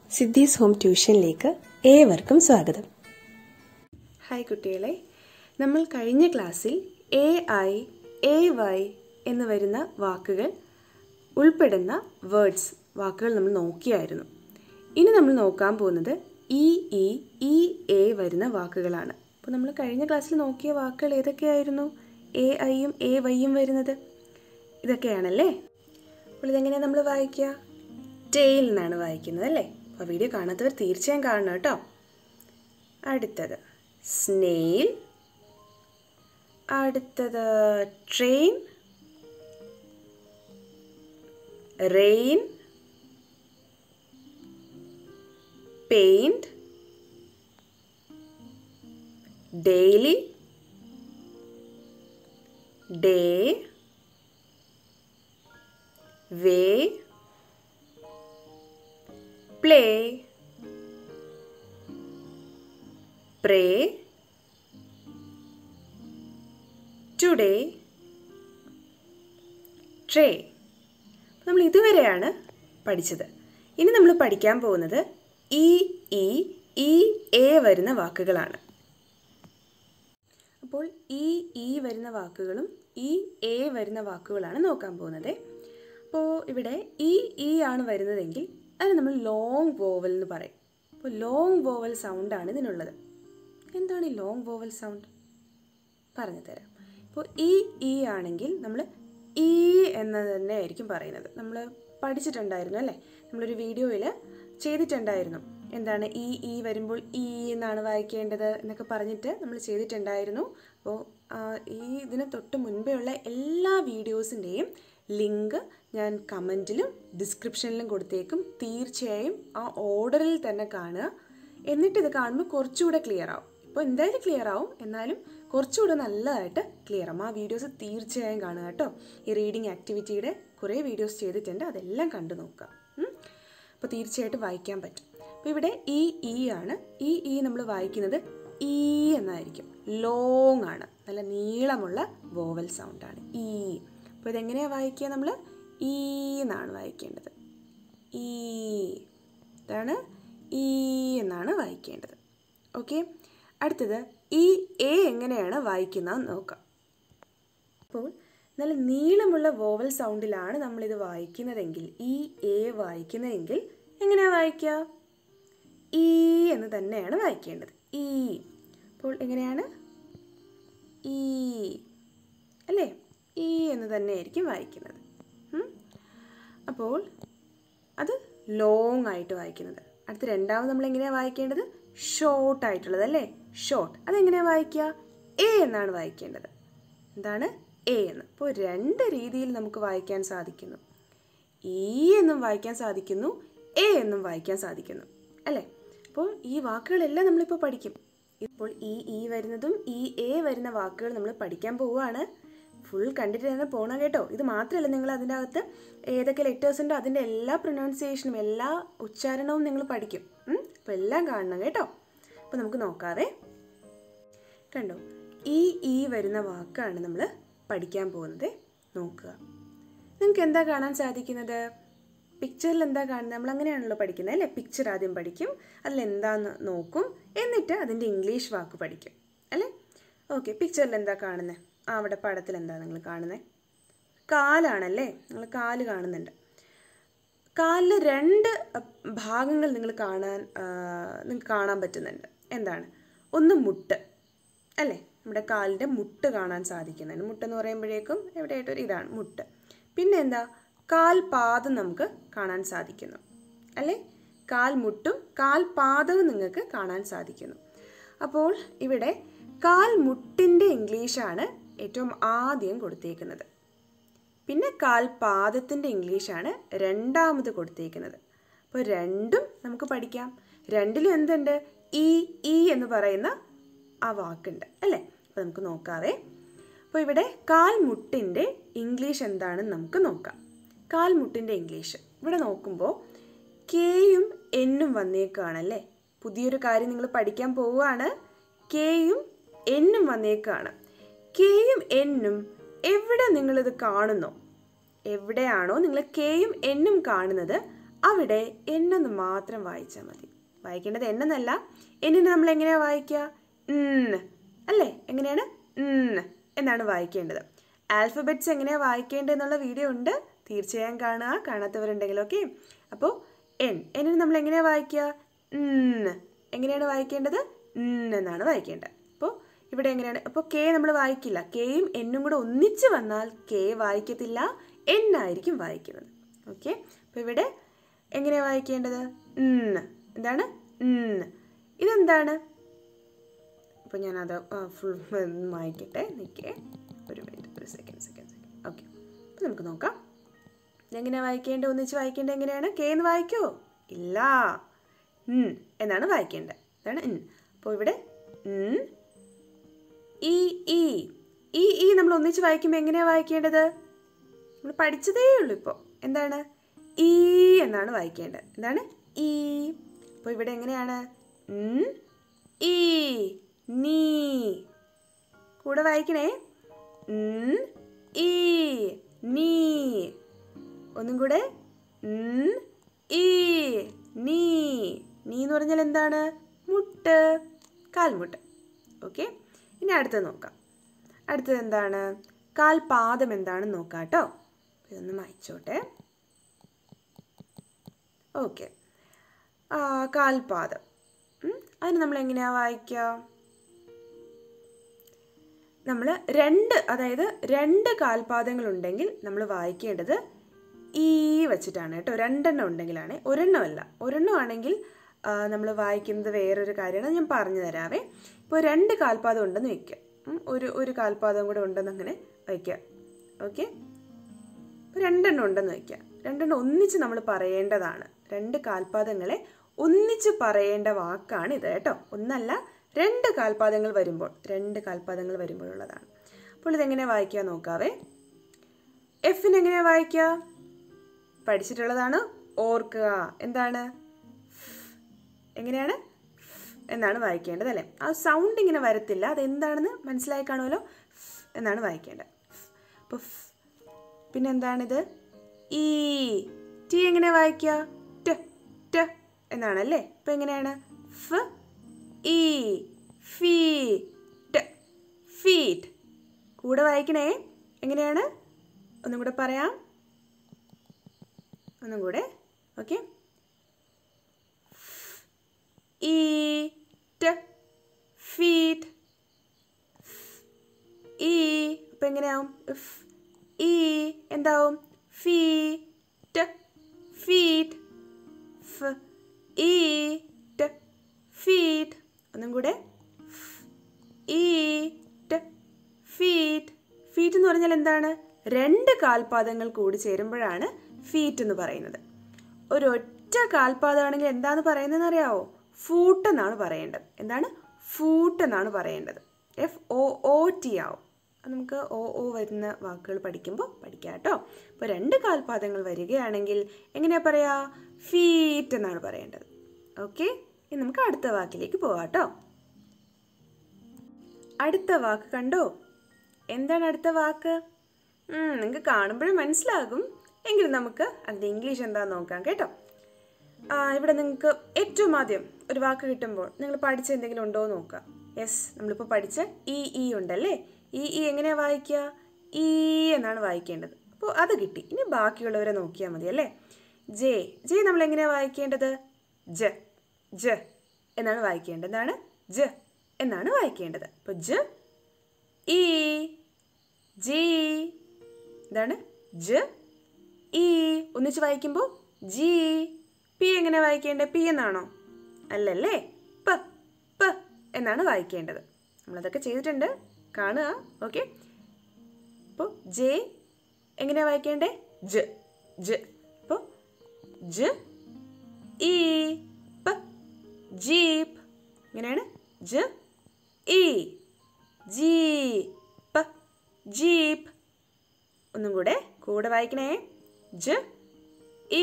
സിദ്ധീസ് home ട്യൂഷനിലേക്ക് ഏവർക്കും സ്വാഗതം hi കുട്ടികളെ നമ്മൾ കഴിഞ്ഞ ക്ലാസ്സിൽ എ ഐ എ വൈ എന്ന് വരുന്ന വാക്കുകൾ ഉൾപ്പെടുന്ന വേർഡ്സ് വാക്കുകൾ നമ്മൾ നോക്കിയായിരുന്നു ഇനി നമ്മൾ നോക്കാൻ പോകുന്നത് ഇ ഇ ഇ എ വരുന്ന വാക്കുകളാണ് അപ്പോൾ നമ്മൾ കഴിഞ്ഞ ക്ലാസ്സിൽ നോക്കിയ വാക്കുകൾ ഏതൊക്കെയായിരുന്നു എ ഐയും എ വൈയും വരുന്നത് ഇതൊക്കെയാണല്ലേ അപ്പോൾ ഇതെങ്ങനെയാണ് നമ്മൾ വായിക്കുക ടെയിൽ എന്നാണ് വായിക്കുന്നത് അല്ലേ അപ്പോൾ വീഡിയോ കാണാത്തവർ തീർച്ചയായും കാണണം കേട്ടോ അടുത്തത് സ്നെയിൽ അടുത്തത് train rain paint daily day way play pray today tray നമ്മൾ ഇതുവരെയാണ് പഠിച്ചത് ഇനി നമ്മൾ പഠിക്കാൻ പോകുന്നത് ഇ ഇ ഇ എ വരുന്ന വാക്കുകളാണ് അപ്പോൾ ഈ ഇ വരുന്ന വാക്കുകളും ഈ എ വരുന്ന വാക്കുകളാണ് നോക്കാൻ പോകുന്നത് അപ്പോൾ ഇവിടെ ഈ ഇ ആണ് വരുന്നതെങ്കിൽ അതിന് നമ്മൾ ലോങ് വോവൽ എന്ന് പറയും അപ്പോൾ ലോങ് വോവൽ സൗണ്ടാണ് ഇതിനുള്ളത് എന്താണ് ഈ ലോങ് വോവൽ സൗണ്ട് പറഞ്ഞു തരാം ഇപ്പോൾ ഈ ഇ ആണെങ്കിൽ നമ്മൾ ഈ എന്ന് തന്നെ ആയിരിക്കും പറയുന്നത് നമ്മൾ പഠിച്ചിട്ടുണ്ടായിരുന്നു അല്ലേ നമ്മളൊരു വീഡിയോയിൽ ചെയ്തിട്ടുണ്ടായിരുന്നു എന്താണ് ഈ ഈ വരുമ്പോൾ ഈ എന്നാണ് വായിക്കേണ്ടത് എന്നൊക്കെ പറഞ്ഞിട്ട് നമ്മൾ ചെയ്തിട്ടുണ്ടായിരുന്നു അപ്പോൾ ഈ ഇതിന് തൊട്ട് മുൻപേ ഉള്ള എല്ലാ വീഡിയോസിൻ്റെയും ലിങ്ക് ഞാൻ കമൻറ്റിലും ഡിസ്ക്രിപ്ഷനിലും കൊടുത്തേക്കും തീർച്ചയായും ആ ഓർഡറിൽ തന്നെ കാണുക എന്നിട്ട് ഇത് കാണുമ്പോൾ കുറച്ചുകൂടെ ക്ലിയർ ആവും ഇപ്പോൾ എന്തായാലും ക്ലിയർ ആവും എന്നാലും കുറച്ചുകൂടെ നല്ലതായിട്ട് ക്ലിയർ ആവും ആ വീഡിയോസ് തീർച്ചയായും കാണുക കേട്ടോ ഈ റീഡിങ് ആക്ടിവിറ്റിയുടെ കുറേ വീഡിയോസ് ചെയ്തിട്ടുണ്ട് അതെല്ലാം കണ്ടു നോക്കുക അപ്പോൾ തീർച്ചയായിട്ടും വായിക്കാൻ പറ്റും അപ്പോൾ ഇവിടെ ഈ ഇ ആണ് ഈ ഇ നമ്മൾ വായിക്കുന്നത് ഈ എന്നായിരിക്കും ലോങ് ആണ് നല്ല നീളമുള്ള വോവൽ സൗണ്ടാണ് ഈ അപ്പോൾ ഇതെങ്ങനെയാണ് വായിക്കുക നമ്മൾ ഈ എന്നാണ് വായിക്കേണ്ടത് ഈ ഇതാണ് ഈ എന്നാണ് വായിക്കേണ്ടത് ഓക്കെ അടുത്തത് ഈ എ എങ്ങനെയാണ് വായിക്കുന്നത് നോക്കാം അപ്പോൾ നല്ല നീളമുള്ള വോവൽ സൗണ്ടിലാണ് നമ്മളിത് വായിക്കുന്നതെങ്കിൽ ഈ എ വായിക്കുന്നതെങ്കിൽ എങ്ങനെയാണ് വായിക്കുക ഈ എന്ന് തന്നെയാണ് വായിക്കേണ്ടത് ഈ അപ്പോൾ എങ്ങനെയാണ് ഈ അല്ലേ ഈ എന്ന് തന്നെയായിരിക്കും വായിക്കുന്നത് അപ്പോൾ അത് ലോങ് ആയിട്ട് വായിക്കുന്നത് അടുത്ത രണ്ടാമത് നമ്മൾ എങ്ങനെയാണ് വായിക്കേണ്ടത് ഷോർട്ട് ആയിട്ടുള്ളത് അല്ലേ ഷോർട്ട് അതെങ്ങനെയാണ് വായിക്കുക എ എന്നാണ് വായിക്കേണ്ടത് എന്താണ് എ എന്ന് അപ്പോൾ രണ്ട് രീതിയിൽ നമുക്ക് വായിക്കാൻ സാധിക്കുന്നു ഈ എന്നും വായിക്കാൻ സാധിക്കുന്നു എ എന്നും വായിക്കാൻ സാധിക്കുന്നു അല്ലേ അപ്പോൾ ഈ വാക്കുകളെല്ലാം നമ്മളിപ്പോൾ പഠിക്കും ഇപ്പോൾ ഈ ഈ വരുന്നതും ഈ എ വരുന്ന വാക്കുകൾ നമ്മൾ പഠിക്കാൻ പോവുകയാണ് ഫുൾ കണ്ടിട്ട് തന്നെ പോകണം കേട്ടോ ഇത് മാത്രമല്ല നിങ്ങൾ അതിൻ്റെ അകത്ത് ഏതൊക്കെ ലെറ്റേഴ്സ് ഉണ്ടോ അതിൻ്റെ എല്ലാ പ്രൊനൗൺസിയേഷനും എല്ലാ ഉച്ചാരണവും നിങ്ങൾ പഠിക്കും അപ്പോൾ എല്ലാം കാണണം കേട്ടോ അപ്പോൾ നമുക്ക് നോക്കാവേ കണ്ടോ ഈ ഈ വരുന്ന വാക്കാണ് നമ്മൾ പഠിക്കാൻ പോകുന്നത് നോക്കുക നിങ്ങൾക്ക് എന്താ കാണാൻ സാധിക്കുന്നത് പിക്ചറിൽ എന്താ കാണുന്നത് നമ്മൾ അങ്ങനെയാണല്ലോ പഠിക്കുന്നത് അല്ലേ പിക്ചർ ആദ്യം പഠിക്കും അതിൽ എന്താന്ന് നോക്കും എന്നിട്ട് അതിൻ്റെ ഇംഗ്ലീഷ് വാക്ക് പഠിക്കും അല്ലേ ഓക്കെ പിക്ചറിൽ എന്താ കാണുന്നത് ആ അവിടെ പടത്തിൽ എന്താ നിങ്ങൾ കാണുന്നത് കാലാണല്ലേ നിങ്ങൾ കാല് കാണുന്നുണ്ട് കാലിൽ രണ്ട് ഭാഗങ്ങൾ നിങ്ങൾ കാണാൻ നിങ്ങൾക്ക് കാണാൻ പറ്റുന്നുണ്ട് എന്താണ് ഒന്ന് മുട്ട് അല്ലേ നമ്മുടെ കാലിൻ്റെ മുട്ട് കാണാൻ സാധിക്കുന്നുണ്ട് മുട്ടെന്ന് പറയുമ്പോഴേക്കും എവിടെയായിട്ടൊരു ഇതാണ് മുട്ട് പിന്നെ എന്താ കാൽപാദം നമുക്ക് കാണാൻ സാധിക്കുന്നു അല്ലേ കാൽമുട്ടും കാൽപാദവും നിങ്ങൾക്ക് കാണാൻ സാധിക്കുന്നു അപ്പോൾ ഇവിടെ കാൽമുട്ടിൻ്റെ ഇംഗ്ലീഷാണ് ഏറ്റവും ആദ്യം കൊടുത്തേക്കുന്നത് പിന്നെ കാൽപാദത്തിൻ്റെ ഇംഗ്ലീഷാണ് രണ്ടാമത് കൊടുത്തേക്കുന്നത് അപ്പോൾ രണ്ടും നമുക്ക് പഠിക്കാം രണ്ടിലും എന്തുണ്ട് ഈ ഈ എന്ന് പറയുന്ന ആ വാക്കുണ്ട് അല്ലേ അപ്പോൾ നമുക്ക് നോക്കാവേ അപ്പോൾ ഇവിടെ കാൽമുട്ടിൻ്റെ ഇംഗ്ലീഷ് എന്താണെന്ന് നമുക്ക് നോക്കാം കാൽമുട്ടിൻ്റെ ഇംഗ്ലീഷ് ഇവിടെ നോക്കുമ്പോൾ കെയും എന്നും വന്നേക്കാണല്ലേ പുതിയൊരു കാര്യം നിങ്ങൾ പഠിക്കാൻ പോവുകയാണ് കെയും എന്നും വന്നേക്കാണ് കെയും എന്നും എവിടെ നിങ്ങളിത് കാണുന്നോ എവിടെയാണോ നിങ്ങൾ കെയും എന്നും കാണുന്നത് അവിടെ എന്നൊന്ന് മാത്രം വായിച്ചാൽ മതി വായിക്കേണ്ടത് എന്നല്ല എന്നിനെ നമ്മൾ എങ്ങനെയാണ് വായിക്കുക ഉം. അല്ലേ എങ്ങനെയാണ് ഉം എന്നാണ് വായിക്കേണ്ടത് ആൽഫബറ്റ്സ് എങ്ങനെയാണ് വായിക്കേണ്ടത് എന്നുള്ള വീഡിയോ ഉണ്ട് തീർച്ചയായും കാണുക കാണാത്തവരുണ്ടെങ്കിൽ ഓക്കെ അപ്പോൾ എൻ എന്നിന് നമ്മൾ എങ്ങനെയാണ് വായിക്കുക ഉം. എങ്ങനെയാണ് വായിക്കേണ്ടത് ഉം എന്നാണ് വായിക്കേണ്ടത് അപ്പോൾ ഇവിടെ എങ്ങനെയാണ് അപ്പോൾ കെ നമ്മൾ വായിക്കില്ല കെയും എന്നും കൂടെ ഒന്നിച്ച് വന്നാൽ കെ വായിക്കത്തില്ല എന്നായിരിക്കും വായിക്കുന്നത് ഓക്കെ അപ്പോൾ ഇവിടെ എങ്ങനെയാണ് വായിക്കേണ്ടത് ഉം. എന്താണ് ഉം. ഇതെന്താണ് അപ്പോൾ ഞാനത് ഫുൾ വായിക്കട്ടെ നിൽക്കേ ഒരു മിനിറ്റ് ഒരു സെക്കൻഡ് സെക്കൻഡ് സെക്കൻഡ് ഓക്കെ അപ്പോൾ നമുക്ക് നോക്കാം ഇതെങ്ങനെയാണ് വായിക്കേണ്ടത് ഒന്നിച്ച് വായിക്കേണ്ടത് എങ്ങനെയാണ് കെ എന്ന് വായിക്കോ ഇല്ല ഉം എന്നാണ് വായിക്കേണ്ടത് അതാണ് ഉം അപ്പോൾ ഇവിടെ ഉം ഈ ഈ ഈ ഈ നമ്മൾ ഒന്നിച്ച് വായിക്കുമ്പോൾ എങ്ങനെയാണ് വായിക്കേണ്ടത് നമ്മൾ പഠിച്ചതേ ഉള്ളൂ ഇപ്പോൾ എന്താണ് ഈ എന്നാണ് വായിക്കേണ്ടത് എന്താണ് ഈ അപ്പോൾ ഇവിടെ എങ്ങനെയാണ് ഉം, ഈ നീ കൂടെ വായിക്കണേ ഉം, ഈ നീ ഒന്നും കൂടെ ഉം, ഈ നീ നീ എന്ന് പറഞ്ഞാൽ എന്താണ് മുട്ട് കാൽമുട്ട് ഓക്കെ ഇനി അടുത്തത് നോക്കാം അടുത്തത് എന്താണ് കാൽപാദം എന്താണെന്ന് നോക്കാം കേട്ടോ ഇതൊന്ന് മായ്ച്ചോട്ടെ ഓക്കെ കാൽപാദം ഉം, അതിന് നമ്മൾ എങ്ങനെയാ വായിക്കുക നമ്മൾ രണ്ട് അതായത് രണ്ട് കാൽപാദങ്ങളുണ്ടെങ്കിൽ നമ്മൾ വായിക്കേണ്ടത് ഈ വെച്ചിട്ടാണ് കേട്ടോ രണ്ടെണ്ണം ഉണ്ടെങ്കിലാണ് ഒരെണ്ണമല്ല ഒരെണ്ണം ആണെങ്കിൽ നമ്മൾ വായിക്കുന്നത് വേറൊരു കാര്യമാണ് ഞാൻ പറഞ്ഞു തരാവേ ഇപ്പോൾ രണ്ട് കാൽപാദം ഉണ്ടെന്ന് വയ്ക്കുക ഉം, ഒരു ഒരു കാൽപാദം കൂടെ ഉണ്ടെന്ന് അങ്ങനെ വയ്ക്കുക ഓക്കെ ഇപ്പോൾ രണ്ടെണ്ണം ഉണ്ടെന്ന് വയ്ക്കുക രണ്ടെണ്ണം ഒന്നിച്ച് നമ്മൾ പറയേണ്ടതാണ് രണ്ട് കാൽപാദങ്ങളെ ഒന്നിച്ച് പറയേണ്ട വാക്കാണ് ഇത് കേട്ടോ ഒന്നല്ല രണ്ട് കാൽപാദങ്ങൾ വരുമ്പോൾ രണ്ട് കാൽപാദങ്ങൾ വരുമ്പോഴുള്ളതാണ് അപ്പോൾ ഇതെങ്ങനെ വായിക്കുക നോക്കാവേ എഫിന് എങ്ങനെയാ വായിക്കുക പഠിച്ചിട്ടുള്ളതാണ് ഓർക്കുക എന്താണ് എങ്ങനെയാണ് എന്നാണ് വായിക്കേണ്ടത് അല്ലേ ആ സൗണ്ട് ഇങ്ങനെ വരത്തില്ല അതെന്താണെന്ന് മനസ്സിലായി കാണുമല്ലോ എന്നാണ് വായിക്കേണ്ടത് അപ്പോൾ പിന്നെന്താണിത് ഈ ടി എങ്ങനെ വായിക്കുക ട് ട് എന്നാണല്ലേ ഇപ്പം എങ്ങനെയാണ് ഫ് ഈ ഫീ ട് ഫീറ്റ് കൂടെ വായിക്കണേ എങ്ങനെയാണ് ഒന്നും കൂടെ പറയാം ഒന്നും കൂടെ ഓക്കെ ഈറ്റ് ഫീറ്റ് ഈ അപ്പം എങ്ങനെയാവും ഇഫ് ഈ എന്താവും ഫീറ്റ് ഫീറ്റ് ഫ് ഈറ്റ് ഫീറ്റ് ഒന്നും കൂടെ ഈറ്റ് ഫീറ്റ് ഫീറ്റ് എന്ന് പറഞ്ഞാൽ എന്താണ് രണ്ട് കാൽപാദങ്ങൾ കൂടി ചേരുമ്പോഴാണ് ഫീറ്റ് എന്ന് പറയുന്നത് ഒരൊറ്റ കാൽപാദമാണെങ്കിൽ എന്താന്ന് പറയുന്നതെന്ന് അറിയാവോ ഫൂട്ട് എന്നാണ് പറയേണ്ടത് എന്താണ് ഫൂട്ട് എന്നാണ് പറയേണ്ടത് എഫ് ഒ ഒ ടി ആവും അത് നമുക്ക് ഒ ഒ വരുന്ന വാക്കുകൾ പഠിക്കുമ്പോൾ പഠിക്കാം കേട്ടോ ഇപ്പോൾ രണ്ട് കാൽപാദങ്ങൾ വരികയാണെങ്കിൽ എങ്ങനെയാ പറയാ ഫീറ്റ് എന്നാണ് പറയേണ്ടത് ഓക്കെ ഇനി നമുക്ക് അടുത്ത വാക്കിലേക്ക് പോവാം കേട്ടോ അടുത്ത വാക്ക് കണ്ടോ എന്താണ് അടുത്ത വാക്ക് നിങ്ങൾക്ക് കാണുമ്പോഴും മനസ്സിലാകും എങ്കിലും നമുക്ക് അതിൻ്റെ ഇംഗ്ലീഷ് എന്താണെന്ന് നോക്കാം കേട്ടോ ആ, ഇവിടെ നിങ്ങൾക്ക് ഏറ്റവും ആദ്യം ഒരു വാക്ക് കിട്ടുമ്പോൾ നിങ്ങൾ പഠിച്ച എന്തെങ്കിലും ഉണ്ടോ എന്ന് നോക്കുക യെസ് നമ്മളിപ്പോൾ പഠിച്ച ഇ ഇ ഉണ്ടല്ലേ ഇ ഇ എങ്ങനെയാണ് വായിക്കുക ഈ എന്നാണ് വായിക്കേണ്ടത് അപ്പോൾ അത് കിട്ടി ഇനി ബാക്കിയുള്ളവരെ നോക്കിയാൽ മതി അല്ലേ ജെ ജെ നമ്മൾ എങ്ങനെയാണ് വായിക്കേണ്ടത് ജ ജ എന്നാണ് വായിക്കേണ്ടത് എന്താണ് ജ എന്നാണ് വായിക്കേണ്ടത് അപ്പോൾ ജ ഈ ജി എന്താണ് ജ ഈ ഒന്നിച്ച് വായിക്കുമ്പോൾ ജി പി എങ്ങനെ വായിക്കേണ്ടത് പി എന്നാണോ അല്ലല്ലേ പ പ എന്നാണ് വായിക്കേണ്ടത് നമ്മളതൊക്കെ ചെയ്തിട്ടുണ്ട് കാണുക ഓക്കെ അപ്പോൾ ജെ എങ്ങനെയാണ് വായിക്കേണ്ടത് ജ ജ അപ്പോൾ ജ ഈ പ ജീപ്പ് എങ്ങനെയാണ് ജ ഈ ജീപ്പ് ജീപ്പ് ഒന്നും കൂടെ കൂടെ വായിക്കണേ ജ ഈ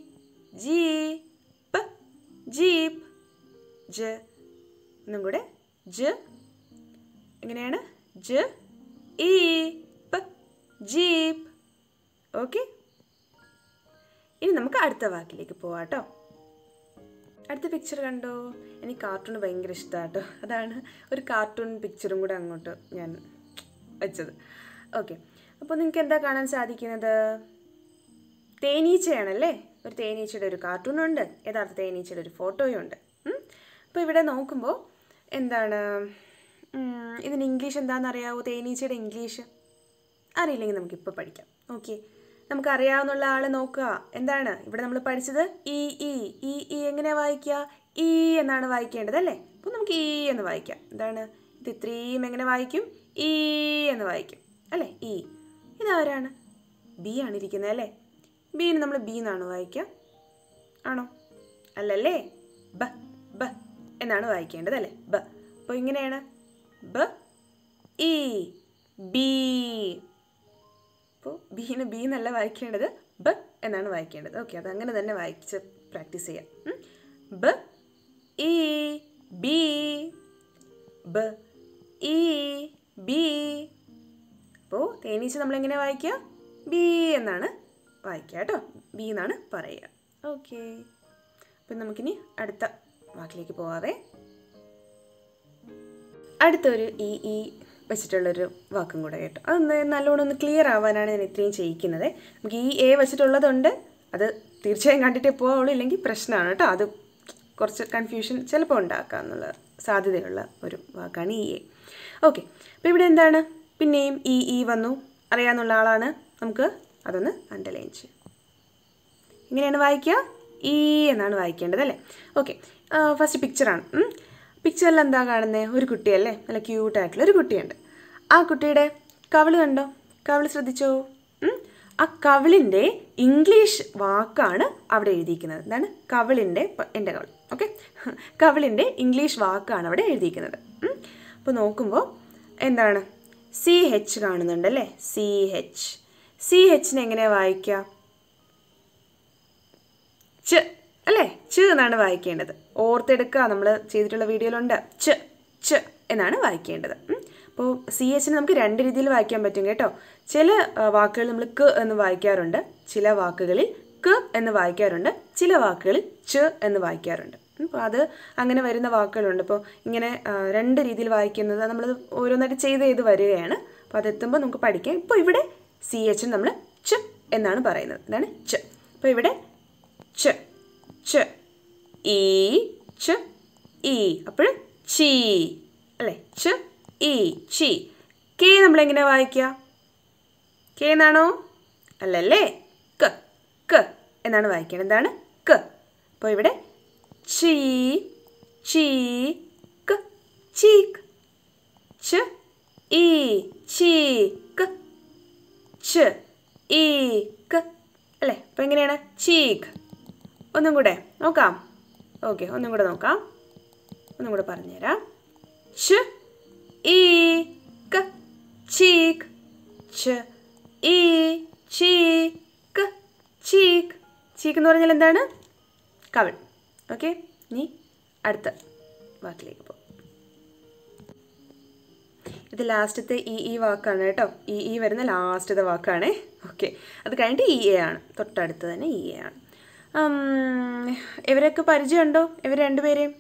ജീപ്പ് ജീപ്പ് ജ ഒന്നും കൂടെ ജ എങ്ങനെയാണ് ജ ഈ പ ജീപ്പ് ഓക്കെ ഇനി നമുക്ക് അടുത്ത വാക്കിലേക്ക് പോവാം കേട്ടോ അടുത്ത പിക്ചർ കണ്ടോ എനിക്ക് കാർട്ടൂൺ ഭയങ്കര ഇഷ്ടമാണ് കേട്ടോ അതാണ് ഒരു കാർട്ടൂൺ പിക്ചറും കൂടെ അങ്ങോട്ട് ഞാൻ വെച്ചത് ഓക്കെ അപ്പോൾ നിങ്ങൾക്ക് എന്താ കാണാൻ സാധിക്കുന്നത് തേനീച്ചയാണല്ലേ ഒരു തേനീച്ചയുടെ ഒരു കാർട്ടൂണുണ്ട് യഥാർത്ഥ തേനീച്ചയുടെ ഒരു ഫോട്ടോയും ഉണ്ട് അപ്പോൾ ഇവിടെ നോക്കുമ്പോൾ എന്താണ് ഉം, ഇതിന് ഇംഗ്ലീഷ് എന്താണെന്ന് അറിയാവോ തേനീച്ചയുടെ ഇംഗ്ലീഷ് അറിയില്ലെങ്കിൽ നമുക്കിപ്പോൾ പഠിക്കാം ഓക്കെ നമുക്ക് അറിയാവുന്നുള്ള ആളെ നോക്കുക എന്താണ് ഇവിടെ നമ്മൾ പഠിച്ചത് ഇ ഇ ഇ ഇ എങ്ങനെ വായിക്കുക ഇ എന്നാണ് വായിക്കേണ്ടത് അല്ലേ അപ്പോൾ നമുക്ക് ഇ എന്ന് വായിക്കാം എന്താണ് ഇത് ഇത്രയും എങ്ങനെ വായിക്കും ഇ എന്ന് വായിക്കും അല്ലേ ഇ ഇതാരാണ് ബി ആണ് ഇരിക്കുന്നത് അല്ലേ ബീന് നമ്മൾ ബി എന്നാണ് വായിക്കുക ആണോ അല്ലല്ലേ ബ ബ എന്നാണ് വായിക്കേണ്ടത് അല്ലേ ബ അപ്പോൾ ഇങ്ങനെയാണ് ബ ഇ ബി അപ്പോൾ ബീന് ബി എന്നല്ല വായിക്കേണ്ടത് ബ എന്നാണ് വായിക്കേണ്ടത് ഓക്കെ അത് അങ്ങനെ തന്നെ വായിച്ച് പ്രാക്ടീസ് ചെയ്യാം ഉം. ബ ഇ ബി ബ ഇ ബി അപ്പോൾ തേനീച്ച നമ്മളെങ്ങനെ വായിക്കുക ബി എന്നാണ് വായിക്കുക കേട്ടോ ബി എന്നാണ് പറയുക ഓക്കെ അപ്പം നമുക്കിനി അടുത്ത വാക്കിലേക്ക് പോവാവേ അടുത്തൊരു ഈ ഈ വെച്ചിട്ടുള്ളൊരു വാക്കും കൂടെ കേട്ടോ അതൊന്ന് നല്ലോണം ഒന്ന് ക്ലിയർ ആവാനാണ് ഞാൻ ഇത്രയും ചെയ്യിക്കുന്നത് നമുക്ക് ഈ എ വെച്ചിട്ടുള്ളതുണ്ട് അത് തീർച്ചയായും കണ്ടിട്ടേ പോവുള്ളൂ ഇല്ലെങ്കിൽ പ്രശ്നമാണ് കേട്ടോ അത് കുറച്ച് കൺഫ്യൂഷൻ ചിലപ്പോൾ ഉണ്ടാക്കാം എന്നുള്ള സാധ്യതയുള്ള ഒരു വാക്കാണ് ഈ എ ഓക്കെ അപ്പോൾ ഇവിടെ എന്താണ് പിന്നെയും ഈ ഈ വന്നു അറിയാവുന്ന ആളാണ് നമുക്ക് അതൊന്ന് അണ്ടർലൈൻ ചെയ്യാം ഇങ്ങനെയാണ് വായിക്കുക ഈ എന്നാണ് വായിക്കേണ്ടത് അല്ലേ ഓക്കെ ഫസ്റ്റ് പിക്ചറാണ് പിക്ചറിൽ എന്താ കാണുന്നത് ഒരു കുട്ടിയല്ലേ നല്ല ക്യൂട്ടായിട്ടുള്ള ഒരു കുട്ടിയുണ്ട് ആ കുട്ടിയുടെ കവിള് കണ്ടോ കവിള് ശ്രദ്ധിച്ചോ ഉം? ആ കവിളിൻ്റെ ഇംഗ്ലീഷ് വാക്കാണ് അവിടെ എഴുതിയിരിക്കുന്നത് എന്താണ് കവിളിൻ്റെ പ- എൻ്റെ കവിൾ ഓക്കെ കവിളിൻ്റെ ഇംഗ്ലീഷ് വാക്കാണ് അവിടെ എഴുതിയിരിക്കുന്നത് അപ്പോൾ നോക്കുമ്പോൾ എന്താണ് സി ഹെച്ച് കാണുന്നുണ്ടല്ലേ സി ഹെച്ച് സി ഹെച്ചിനെ എങ്ങനെയാണ് വായിക്കുക ച് അല്ലേ ച് എന്നാണ് വായിക്കേണ്ടത് ഓർത്തെടുക്കുക നമ്മൾ ചെയ്തിട്ടുള്ള വീഡിയോയിലുണ്ട് ച് ച് എന്നാണ് വായിക്കേണ്ടത് അപ്പോൾ സി എച്ചിന് നമുക്ക് രണ്ട് രീതിയിൽ വായിക്കാൻ പറ്റും കേട്ടോ ചില ആ, വാക്കുകൾ നമ്മൾ ക എന്ന് വായിക്കാറുണ്ട് ചില വാക്കുകളിൽ ക എന്ന് വായിക്കാറുണ്ട് ചില വാക്കുകളിൽ ച് എന്ന് വായിക്കാറുണ്ട് അപ്പോൾ അത് അങ്ങനെ വരുന്ന വാക്കുകളുണ്ട് ഇപ്പോൾ ഇങ്ങനെ ആ, രണ്ട് രീതിയിൽ വായിക്കുന്നത് നമ്മൾ ഓരോന്നായിട്ട് ചെയ്ത് ചെയ്ത് വരികയാണ് അപ്പോൾ അതെത്തുമ്പോൾ നമുക്ക് പഠിക്കാം ഇപ്പോൾ ഇവിടെ സി എച്ചിന് നമ്മൾ ച് എന്നാണ് പറയുന്നത് എന്താണ് ച് അപ്പോൾ ഇവിടെ ച ച ഈ ച ഈ അപ്പോൾ ചീ അല്ലേ ച ഈ ചി കെ നമ്മളെങ്ങനെ വായിക്കുക കെ എന്നാണോ അല്ലല്ലേ ക ക എന്നാണ് വായിക്കേണ്ടത് എന്താണ് ക അപ്പോൾ ഇവിടെ ചീ ചീ ക ചീക്ക് ച ഈ ചീക്ക് ച ഈ ക അല്ലേ അപ്പോൾ എങ്ങനെയാണ് ചീക്ക് ഒന്നും കൂടെ നോക്കാം ഓക്കെ ഒന്നും കൂടെ നോക്കാം ഒന്നും കൂടെ പറഞ്ഞുതരാം ച ഈ ക ചീക്ക് ച ഈ ചീക്ക് ചീക്ക് ചീക്ക് എന്ന് പറഞ്ഞാൽ എന്താണ് കവിൾ ഓക്കെ ഇനി അടുത്ത വാക്കിലേക്ക് പോകും ഇത് ലാസ്റ്റത്തെ ഈ ഈ വാക്കാണ് കേട്ടോ ഈ ഈ വരുന്ന ലാസ്റ്റത്തെ വാക്കാണ് ഓക്കെ അത് കഴിഞ്ഞിട്ട് ഇ എ ആണ് തൊട്ടടുത്ത് തന്നെ ഇ എ ആണ് ഉം, ഇവരൊക്കെ പരിചയമുണ്ടോ ഇവർ രണ്ടുപേരെയും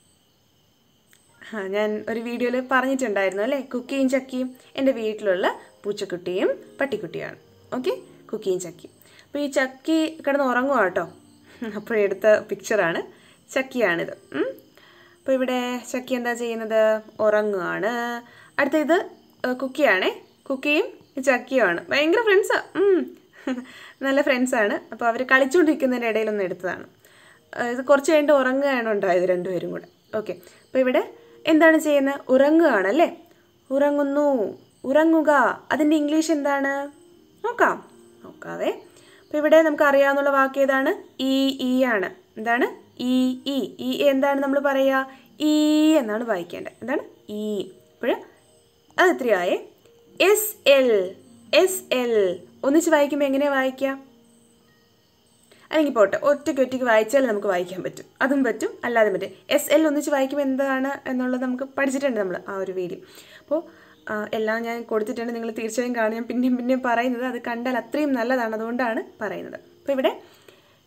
ആ ഞാൻ ഒരു വീഡിയോയിൽ പറഞ്ഞിട്ടുണ്ടായിരുന്നു അല്ലേ കുക്കിയും ചക്കിയും എൻ്റെ വീട്ടിലുള്ള പൂച്ചക്കുട്ടിയും പട്ടിക്കുട്ടിയാണ് ഓക്കെ കുക്കിയും ചക്കിയും അപ്പോൾ ഈ ചക്കി കിടന്ന് ഉറങ്ങുക കേട്ടോ അപ്പോൾ എടുത്ത പിക്ചറാണ് ചക്കിയാണിത് ഉം. അപ്പോൾ ഇവിടെ ചക്കി എന്താ ചെയ്യുന്നത് ഉറങ്ങുകയാണ് അടുത്ത ഇത് ഏഹ്, കുക്കിയാണേ കുക്കിയും ഈ ചക്കിയുമാണ് ഭയങ്കര ഫ്രണ്ട്സാണ് നല്ല ഫ്രണ്ട്സാണ് അപ്പോൾ അവർ കളിച്ചുകൊണ്ടിരിക്കുന്നതിൻ്റെ ഇടയിലൊന്ന് എടുത്തതാണ് ഏഹ്, ഇത് കുറച്ച് കഴിഞ്ഞിട്ട് ഉറങ്ങുകയാണ് ഉണ്ടായത് രണ്ടുപേരും കൂടെ ഓക്കെ അപ്പോൾ ഇവിടെ എന്താണ് ചെയ്യുന്നത് ഉറങ്ങുകയാണ് അല്ലേ ഉറങ്ങുന്നു ഉറങ്ങുക അതിൻ്റെ ഇംഗ്ലീഷ് എന്താണ് നോക്കാം നോക്കാവേ അപ്പോൾ ഇവിടെ നമുക്ക് അറിയാവുന്ന വാക്ക് ഏതാണ് ഈ ഈ ആണ് എന്താണ് ഈ ഈ ഈ എന്താണ് നമ്മൾ പറയുക ഈ എന്നാണ് വായിക്കേണ്ടത് എന്താണ് ഈ അപ്പോൾ അത് എത്രയായേ എസ് എൽ എസ് എൽ ഒന്നിച്ച് വായിക്കുമ്പോൾ എങ്ങനെയാണ് വായിക്കുക അല്ലെങ്കിൽ പോട്ടെ ഒറ്റയ്ക്ക് ഒറ്റയ്ക്ക് വായിച്ചാൽ നമുക്ക് വായിക്കാൻ പറ്റും അതും പറ്റും അല്ലാതെ പറ്റും എസ് എൽ ഒന്നിച്ച് വായിക്കുമ്പോൾ എന്താണ് എന്നുള്ളത് നമുക്ക് പഠിച്ചിട്ടുണ്ട് നമ്മൾ ആ ഒരു വീഡിയോ അപ്പോൾ ആ, എല്ലാം ഞാൻ കൊടുത്തിട്ടുണ്ട് നിങ്ങൾ തീർച്ചയായും കാണും ഞാൻ പിന്നെയും പിന്നെയും പറയുന്നത് അത് കണ്ടാൽ അത്രയും നല്ലതാണ് അതുകൊണ്ടാണ് പറയുന്നത് അപ്പോൾ ഇവിടെ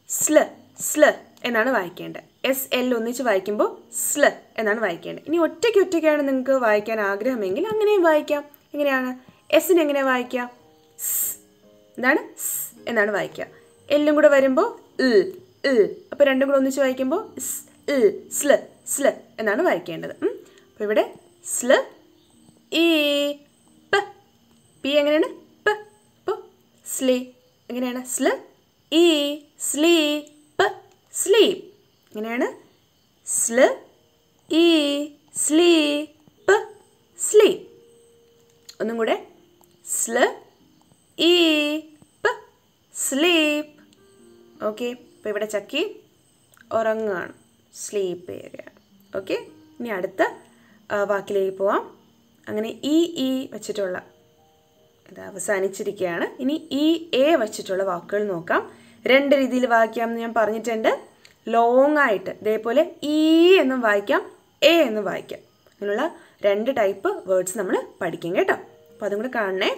സ്ല് സ്ല് എന്നാണ് വായിക്കേണ്ടത് എസ് എൽ ഒന്നിച്ച് വായിക്കുമ്പോൾ സ്ല് എന്നാണ് വായിക്കേണ്ടത് ഇനി ഒറ്റയ്ക്ക് ഒറ്റയ്ക്കാണ് നിങ്ങൾക്ക് വായിക്കാൻ ആഗ്രഹമെങ്കിൽ അങ്ങനെയും വായിക്കാം എങ്ങനെയാണ് എസിന് എങ്ങനെ വായിക്കാം സ് എന്താണ് സ് എന്നാണ് വായിക്കുക എല്ലും കൂടെ വരുമ്പോൾ ഇൽ ഇൽ അപ്പോൾ രണ്ടും കൂടെ ഒന്നിച്ച് വായിക്കുമ്പോൾ സ് ഇൽ സ്ല് സ്ല് എന്നാണ് വായിക്കേണ്ടത് അപ്പോൾ ഇവിടെ സ്ല് ഈ പ പി എങ്ങനെയാണ് പ അപ്പോൾ സ്ലീ എങ്ങനെയാണ് സ്ല് ഈ സ്ലീപ്പ് സ്ലീപ്പ് എങ്ങനെയാണ് സ്ല് ഈ സ്ലീപ്പ് സ്ലീപ്പ് ഒന്നും കൂടെ സ്ല് ഈ പ സ്ലീപ്പ് ഓക്കെ അപ്പോൾ ഇവിടെ ചക്കി ഉറങ്ങുകയാണ് സ്ലീപ്പ് ഏരിയ ഓക്കെ ഇനി അടുത്ത ആ, വാക്കിലേക്ക് പോവാം അങ്ങനെ ഈ ഈ വെച്ചിട്ടുള്ള ഇത് അവസാനിച്ചിരിക്കുകയാണ് ഇനി ഈ എ വച്ചിട്ടുള്ള വാക്കുകൾ നോക്കാം രണ്ട് രീതിയിൽ വായിക്കാം എന്ന് ഞാൻ പറഞ്ഞിട്ടുണ്ട് ലോങ് ആയിട്ട് ഇതേപോലെ ഈ എന്നും വായിക്കാം എ എന്നും വായിക്കാം അങ്ങനെയുള്ള രണ്ട് ടൈപ്പ് വേർഡ്സ് നമ്മൾ പഠിക്കും കേട്ടോ അപ്പോൾ അതും കൂടെ കാണണേ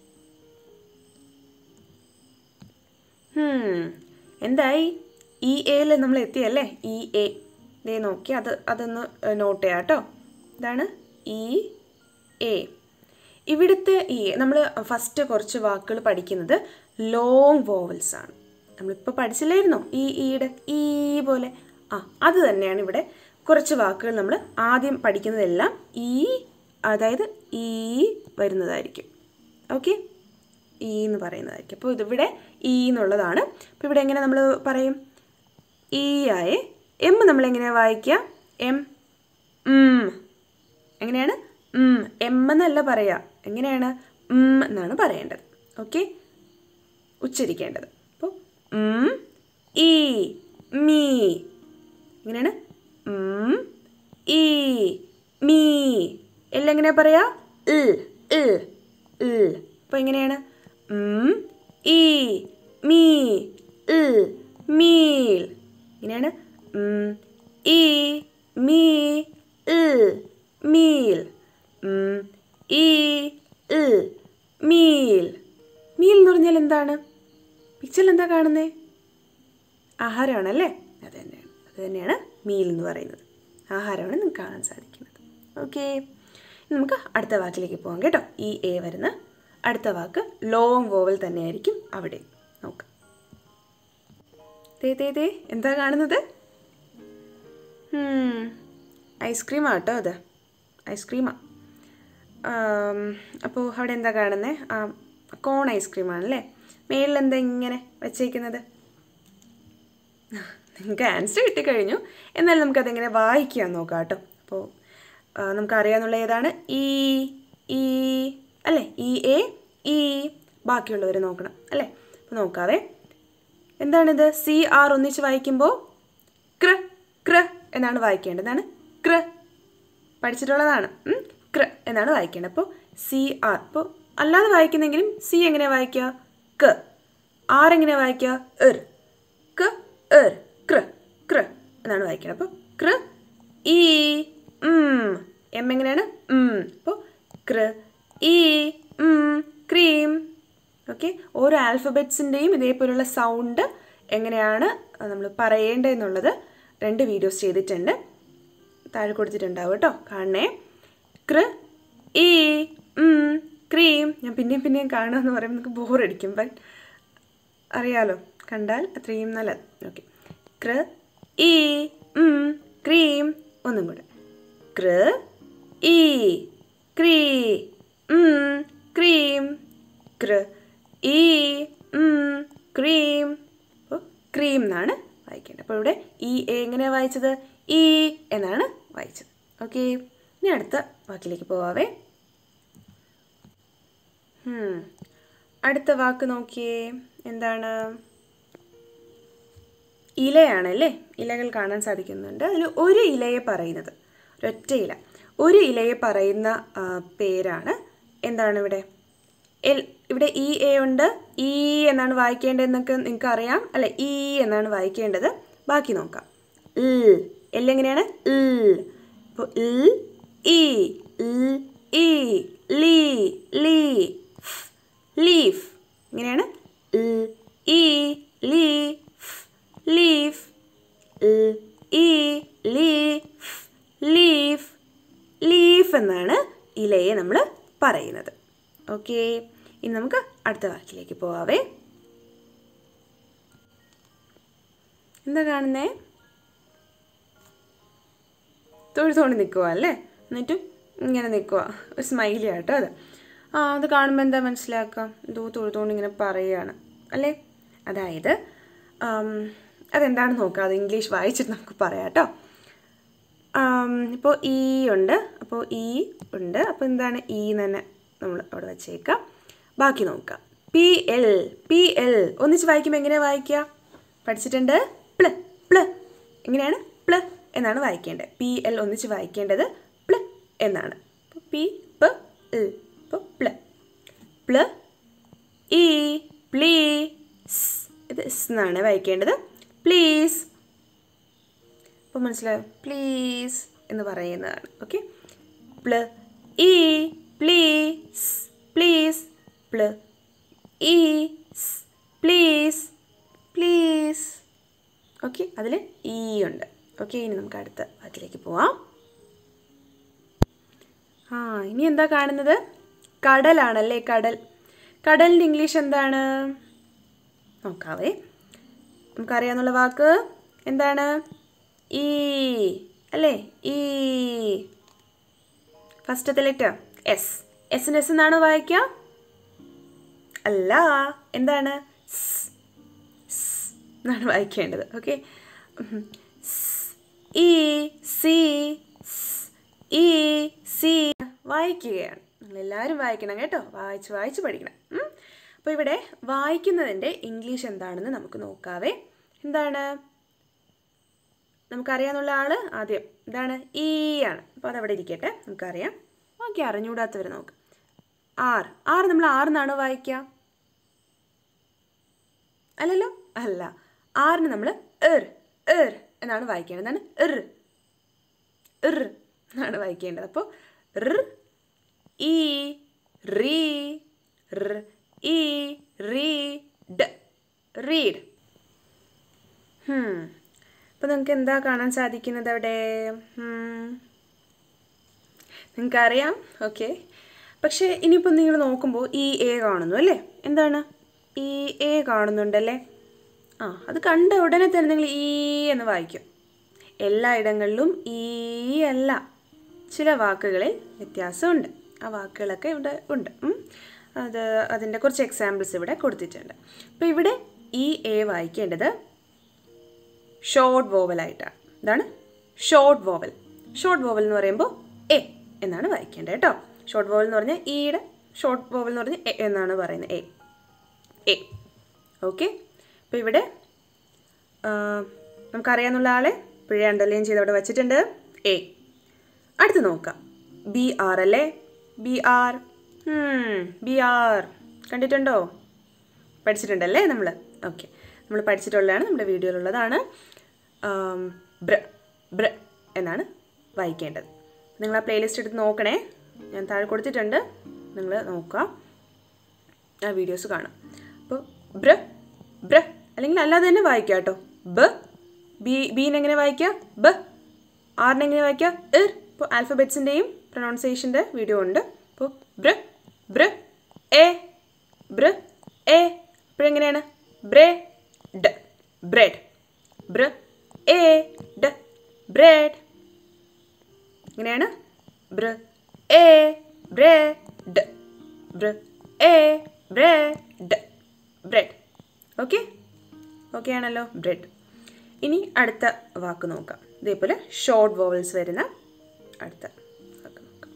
ഹും, എന്തായി ഇ എയിൽ നമ്മൾ എത്തിയല്ലേ ഇ എ ദേ നോക്കി അത് അതൊന്ന് നോട്ട് ചെയ്യാം കേട്ടോ ഇതാണ് ഇ എ ഇവിടുത്തെ ഈ നമ്മൾ ഫസ്റ്റ് കുറച്ച് വാക്കുകൾ പഠിക്കുന്നത് ലോങ് വോവൽസ് ആണ് നമ്മളിപ്പോൾ പഠിച്ചില്ലായിരുന്നോ ഈ ഈയുടെ ഈ പോലെ ആ അത് തന്നെയാണ് ഇവിടെ കുറച്ച് വാക്കുകൾ നമ്മൾ ആദ്യം പഠിക്കുന്നതെല്ലാം ഈ അതായത് ഈ വരുന്നതായിരിക്കും ഓക്കെ ഈ എന്ന് പറയുന്നതായിരിക്കും അപ്പോൾ ഇതിവിടെ ഈ എന്നുള്ളതാണ് അപ്പോൾ ഇവിടെ എങ്ങനെ നമ്മൾ പറയും ഈ ആയേ എം നമ്മൾ എങ്ങനെയാണ് വായിക്കുക എം ഉം എങ്ങനെയാണ് ഉം എം എന്നല്ല പറയുക എങ്ങനെയാണ് ഉം എന്നാണ് പറയേണ്ടത് ഓക്കെ ഉച്ചരിക്കേണ്ടത് അപ്പോൾ ഉം ഈ മീ എങ്ങനെയാണ് ഉം ഈ മീ എല്ലാം എങ്ങനെയാ പറയാ ഇൽ ഇൽ ഇൽ അപ്പോൾ എങ്ങനെയാണ് ഉം ഈ മീ ഇൽ മീൽ എങ്ങനെയാണ് ഉം ഈ മീ ഇൽ മീൽ ഉം ഈ ഇൽ മീൽ മീൽ എന്ന് പറഞ്ഞാൽ എന്താണ് പിക്ചറിൽ എന്താ കാണുന്നേ ആഹാരമാണല്ലേ അത് തന്നെയാണ് അത് തന്നെയാണ് മീൽ എന്ന് പറയുന്നത് ആഹാരമാണ് നിങ്ങൾക്ക് കാണാൻ സാധിക്കുന്നത് ഓക്കെ നമുക്ക് അടുത്ത വാക്കിലേക്ക് പോകാം കേട്ടോ ഈ എ വരുന്ന അടുത്ത വാക്ക് ലോങ് വോവൽ തന്നെയായിരിക്കും അവിടെ നോക്കാം തേ തേ തേ എന്താ കാണുന്നത് ഐസ്ക്രീമാ കേട്ടോ അത് ഐസ്ക്രീമാ അപ്പോൾ അവിടെ എന്താ കാണുന്നത് ആ കോൺ ഐസ്ക്രീമാണല്ലേ മേളിൽ എന്താ ഇങ്ങനെ വെച്ചേക്കുന്നത് നിങ്ങൾക്ക് ആൻസർ കിട്ടിക്കഴിഞ്ഞു എന്നാലും നമുക്കതെങ്ങനെ വായിക്കാൻ നോക്കാം കേട്ടോ അപ്പോൾ നമുക്കറിയാന്നുള്ള ഏതാണ് ഈ ഈ അല്ലേ ഈ എ ഈ ബാക്കിയുള്ളവർ നോക്കണം അല്ലേ അപ്പോൾ നോക്കാവേ എന്താണിത് സി ആർ ഒന്നിച്ച് വായിക്കുമ്പോൾ ക്ര ക്ര എന്നാണ് വായിക്കേണ്ടത് എന്താണ് ക്ര പഠിച്ചിട്ടുള്ളതാണ് ഉം, ക്ര എന്നാണ് വായിക്കേണ്ടത് അപ്പോൾ സി ആർ അപ്പോൾ അല്ലാതെ വായിക്കുന്നെങ്കിലും സി എങ്ങനെ വായിക്കുക ക ആർ എങ്ങനെ വായിക്കുക എർ ക എർ ക്ര ക്ര എന്നാണ് വായിക്കേണ്ടത് അപ്പോൾ ക്ര ഈ ഉം എം എങ്ങനെയാണ് ഉം അപ്പോൾ ക്ര ഈ ഉം ക്രീം ഓക്കെ ഓരോ ആൽഫബറ്റ്സിൻ്റെയും ഇതേപോലുള്ള സൗണ്ട് എങ്ങനെയാണ് നമ്മൾ പറയേണ്ടതെന്നുള്ളത് രണ്ട് വീഡിയോസ് ചെയ്തിട്ടുണ്ട് താഴെ കൊടുത്തിട്ടുണ്ടാവും കേട്ടോ കാണണേ കൃ ഈ ഉം, ക്രീം ഞാൻ പിന്നെയും പിന്നെയും കാണുക എന്ന് പറയുമ്പോൾ നമുക്ക് ബോറടിക്കും ബട്ട് അറിയാലോ കണ്ടാൽ അത്രയും നല്ലത് ഓക്കെ കൃ ഈ ഉം, ക്രീം ഒന്നും കൂടെ കൃ ഈ ക്രീ ഉം, ക്രീം കൃ ഈ ഉം, ക്രീം അപ്പോൾ ക്രീം എന്നാണ് വായിക്കേണ്ടത് അപ്പോൾ ഇവിടെ ഈ എ എങ്ങനെയാണ് വായിച്ചത് ഈ എന്നാണ് വായിച്ചത് ഓക്കെ ഇനി അടുത്ത വാക്കിലേക്ക് പോവാവേ ഉം. അടുത്ത വാക്ക് നോക്കിയേ എന്താണ് ഇലയാണല്ലേ ഇലകൾ കാണാൻ സാധിക്കുന്നുണ്ട് അതിൽ ഒരു ഇലയെ പറയുന്നത് ഒരൊറ്റ ഇല ഒരു ഇലയെ പറയുന്ന ആ, പേരാണ് എന്താണ് ഇവിടെ എൽ ഇവിടെ ഇ എ ഉണ്ട് ഈ എന്നാണ് വായിക്കേണ്ടതെന്നൊക്കെ നിങ്ങൾക്ക് അറിയാം അല്ലെ ഈ എന്നാണ് വായിക്കേണ്ടത് ബാക്കി നോക്കാം ഇൽ എൽ എങ്ങനെയാണ് ഇൽ അപ്പോൾ ഇൽ ഈ ഇൽ ഈ ലീ ലീ ലീഫ് ഇങ്ങനെയാണ് ഇൽ ഈ ലീ നമ്മൾ പറയുന്നത് ഓക്കെ ഇനി നമുക്ക് അടുത്ത വാക്കിലേക്ക് പോവാവേ എന്താ കാണുന്നേ തൊഴുത്തോണ്ട് നിൽക്കുക അല്ലേ എന്നിട്ടും ഇങ്ങനെ നിൽക്കുക ഒരു സ്മൈലി ആട്ടോ അത് ആ അത് കാണുമ്പോൾ എന്താ മനസ്സിലാക്കാം എന്തോ തൊഴുത്തോണ്ട് ഇങ്ങനെ പറയുകയാണ് അല്ലേ അതായത് ആം, അതെന്താണെന്ന് നോക്കാം അത് ഇംഗ്ലീഷ് വായിച്ചിട്ട് നമുക്ക് പറയാം കേട്ടോ ഇപ്പോൾ ഈ ഉണ്ട് അപ്പോൾ ഈ ഉണ്ട് അപ്പോൾ എന്താണ് ഈ തന്നെ നമ്മൾ അവിടെ വെച്ചേക്കാം ബാക്കി നോക്കാം പി എൽ പി എൽ ഒന്നിച്ച് വായിക്കുമ്പോൾ എങ്ങനെയാണ് വായിക്കുക പഠിച്ചിട്ടുണ്ട് പ്ല പ്ല എങ്ങനെയാണ് പ്ല എന്നാണ് വായിക്കേണ്ടത് പി എൽ ഒന്നിച്ച് വായിക്കേണ്ടത് പ്ല എന്നാണ് അപ്പോൾ പി പ എൽ ഇപ്പോൾ പ്ല പ്ല ഇ പ്ലീസ് ഇത് സ് എന്നാണ് വായിക്കേണ്ടത് പ്ലീസ് അപ്പോൾ മനസ്സിലായോ പ്ലീസ് എന്ന് പറയുന്നതാണ് ഓക്കെ പ്ല ഇ പ്ലീസ് പ്ലീസ് പ്ല ഇ പ്ലീസ് പ്ലീസ് ഓക്കെ അതിൽ ഇ ഉണ്ട് ഓക്കെ ഇനി നമുക്ക് അടുത്ത വാക്കിലേക്ക് പോവാം ആ ഇനി എന്താ കാണുന്നത് കടലാണല്ലേ കടൽ കടലിൻ്റെ ഇംഗ്ലീഷ് എന്താണ് നോക്കാവേ നമുക്കറിയാന്നുള്ള വാക്ക് എന്താണ് ഈ അല്ലേ ഈ ഫസ്റ്റത്തെ ലെറ്റർ എസ് എസിന് എസ് എന്നാണ് വായിക്കുക അല്ല എന്താണ് സ് സ് എന്നാണ് വായിക്കേണ്ടത് ഓക്കെ ഇ സി സ്, ഇ സി വായിക്കുകയാണ് നിങ്ങളെല്ലാവരും വായിക്കണം കേട്ടോ വായിച്ച് വായിച്ച് പഠിക്കണം അപ്പോൾ ഇവിടെ വായിക്കുന്നതിൻ്റെ ഇംഗ്ലീഷ് എന്താണെന്ന് നമുക്ക് നോക്കാവേ എന്താണ് നമുക്കറിയാന്നുള്ള ആള് ആദ്യം ഇതാണ് ഈ ആണ് അപ്പോൾ അതവിടെ ഇരിക്കട്ടെ നമുക്കറിയാം ബാക്കി അറിഞ്ഞൂടാത്തവർ നോക്ക് ആർ ആർ നമ്മൾ ആർ എന്നാണ് വായിക്കുക അല്ലല്ലോ അല്ല ആറിന് നമ്മൾ എർ എർ എന്നാണ് വായിക്കേണ്ടത് എന്താണ് എർ എർ എന്നാണ് വായിക്കേണ്ടത് അപ്പോൾ ർ ഇ റീ ർ ഇ റീ ഡ് റീഡ് അപ്പോൾ നിങ്ങൾക്ക് എന്താ കാണാൻ സാധിക്കുന്നത് അവിടെ നിങ്ങൾക്കറിയാം ഓക്കെ പക്ഷേ ഇനിയിപ്പോൾ നിങ്ങൾ നോക്കുമ്പോൾ ഈ എ കാണുന്നു അല്ലേ എന്താണ് ഈ എ കാണുന്നുണ്ടല്ലേ ആ അത് കണ്ട ഉടനെ തന്നെ നിങ്ങൾ ഈ എന്ന് വായിക്കും എല്ലായിടങ്ങളിലും ഈ അല്ല ചില വാക്കുകളിൽ വ്യത്യാസമുണ്ട് ആ വാക്കുകളൊക്കെ ഇവിടെ ഉണ്ട് ഉം. അത് അതിൻ്റെ കുറച്ച് എക്സാമ്പിൾസ് ഇവിടെ കൊടുത്തിട്ടുണ്ട് അപ്പോൾ ഇവിടെ ഈ എ വായിക്കേണ്ടത് ഷോർട്ട് വോവലായിട്ടാണ് ഇതാണ് ഷോർട്ട് വോവൽ ഷോർട്ട് വോവൽ എന്ന് പറയുമ്പോൾ എ എന്നാണ് വായിക്കേണ്ടത് കേട്ടോ ഷോർട്ട് വോവൽ എന്ന് പറഞ്ഞാൽ ഈയുടെ ഷോർട്ട് വോവൽ എന്ന് പറഞ്ഞാൽ എ എന്നാണ് പറയുന്നത് എ എ ഓക്കെ അപ്പോൾ ഇവിടെ ആ, നമുക്കറിയാവുന്ന ആളെ പിഴ അണ്ടർലൈൻ ചെയ്ത് അവിടെ വച്ചിട്ടുണ്ട് എ അടുത്ത് നോക്കാം ബി ആർ അല്ലേ ബി ആർ ബി ആർ കണ്ടിട്ടുണ്ടോ പഠിച്ചിട്ടുണ്ടല്ലേ നമ്മൾ ഓക്കെ നമ്മൾ പഠിച്ചിട്ടുള്ളതാണ് നമ്മുടെ വീഡിയോയിലുള്ളതാണ് ആം, ബ്ര ബ്ര എന്നാണ് വായിക്കേണ്ടത് നിങ്ങൾ ആ പ്ലേലിസ്റ്റ് എടുത്ത് നോക്കണേ ഞാൻ താഴെ കൊടുത്തിട്ടുണ്ട് നിങ്ങൾ നോക്കുക ആ വീഡിയോസ് കാണാം അപ്പോൾ ബ്ര ബ്ര അല്ലെങ്കിൽ അല്ലാതെ തന്നെ വായിക്കുക കേട്ടോ ബ ബി ബീനെ എങ്ങനെ വായിക്കുക ബ ആറിനെ എങ്ങനെ വായിക്കുക ഇർ ഇപ്പോൾ ആൽഫബറ്റ്സിൻ്റെയും പ്രൊനൗൺസിയേഷൻ്റെ വീഡിയോ ഉണ്ട് അപ്പോൾ ബ്ര ബ്ര എ ബ്ര എ ഇപ്പോഴെങ്ങനെയാണ് ബ്രേ ഡ് ബ്രെഡ് ബ്ര എ ഡ് ബ്രെഡ് ഇങ്ങനെയാണ് ബ്ര എ ബ്രെഡ് ബ്ര എ ബ്രെഡ് ബ്രെഡ് ഓക്കെ ഓക്കെ ആണല്ലോ ബ്രെഡ് ഇനി അടുത്ത വാക്ക് നോക്കാം ഇതേപോലെ ഷോർട്ട് വോവൽസ് വരുന്ന അടുത്ത വാക്ക് നോക്കാം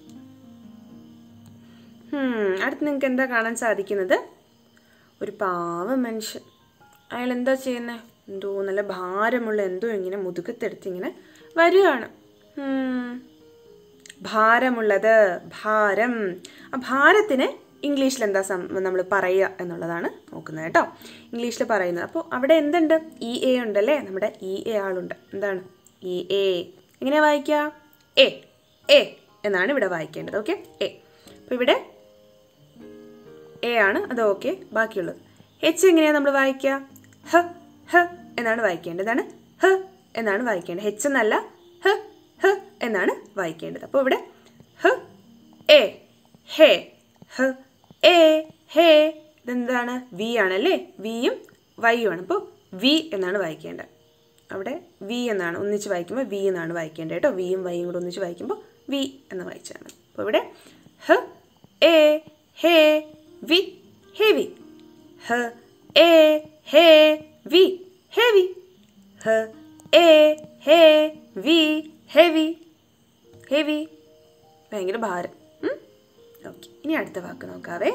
Hmm, അടുത്ത് നിങ്ങൾക്ക് എന്താ കാണാൻ സാധിക്കുന്നത് ഒരു പാവ മനുഷ്യൻ അയാൾ എന്താ ചെയ്യുന്നത് എന്തോ നല്ല ഭാരമുള്ള എന്തോ ഇങ്ങനെ മുതുകത്തെടുത്ത് ഇങ്ങനെ വരികയാണ് Hmm. ഭാരമുള്ളത് ഭാരം ആ ഭാരത്തിന് ഇംഗ്ലീഷിൽ എന്താ സം നമ്മൾ പറയുക എന്നുള്ളതാണ് നോക്കുന്നത് കേട്ടോ ഇംഗ്ലീഷിൽ പറയുന്നത് അപ്പോൾ അവിടെ എന്തുണ്ട് ഇ എ ഉണ്ടല്ലേ നമ്മുടെ ഇ എ ആളുണ്ട് എന്താണ് ഇ എ എങ്ങനെയാ വായിക്കുക എ എ എന്നാണ് ഇവിടെ വായിക്കേണ്ടത് ഓക്കെ എ അപ്പോൾ ഇവിടെ എ ആണ് അത് ഓക്കെ ബാക്കിയുള്ളത് എച്ച് എങ്ങനെയാണ് നമ്മൾ വായിക്കുക ഹ ഹ എന്നാണ് വായിക്കേണ്ടത് ഇതാണ് ഹ എന്നാണ് വായിക്കേണ്ടത് എച്ച് എന്നല്ല ഹ ഹ എന്നാണ് വായിക്കേണ്ടത് അപ്പോൾ ഇവിടെ ഹ എ ഹേ ഹ എ ഹേ ഇതെന്താണ് വി ആണല്ലേ വിയും വൈയും ആണ് അപ്പോൾ വി എന്നാണ് വായിക്കേണ്ടത് അവിടെ വി എന്നാണ് ഒന്നിച്ച് വായിക്കുമ്പോൾ വി എന്നാണ് വായിക്കേണ്ടത് കേട്ടോ വിയും വൈയും കൂടെ ഒന്നിച്ച് വായിക്കുമ്പോൾ വി എന്ന് വായിച്ചാണ് അപ്പോൾ ഇവിടെ ഹ എ ഹേ വി ഹെവി ഹ എ ഹേ വി ഹെവി ഹ എ ഹേ വി ഹെവി ഹെവി ഭയങ്കര ഭാരം ഓക്കെ ഇനി അടുത്ത വാക്ക് നോക്കാവേ